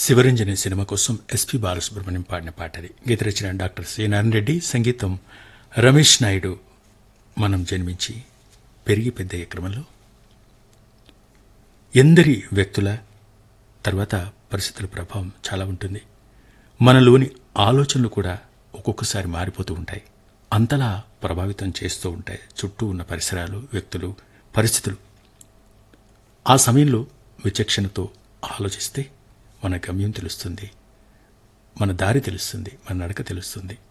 Sivaranjani cinema కోసం S P Balasubrahmanyam పాడిన పాట అది గీత రచన డాక్టర్ సి నారాయణ రెడ్డి సంగీతం రమేష్ నాయుడు మనం జన్మించి పెరిగి పెద్దయ్యే క్రమంలో ఎందరి వ్యక్తుల తర్వాత పరిస్థితుల ప్రభావం చాలా ఉంటుంది మనలోని ఆలోచనలు కూడా ఒక్కొక్కసారి మారిపోతూ ఉంటాయి అంతలా ప్రభావితం చేస్తూ ఉంటాయి చుట్టూ ఉన్న పరిసరాలు వ్యక్తులు పరిస్థితులు ఆ సమయంలో విచక్షణతో ఆలోచిస్తే మన గమ్యం తెలుస్తుంది మన దారి తెలుస్తుంది మన నడక తెలుస్తుంది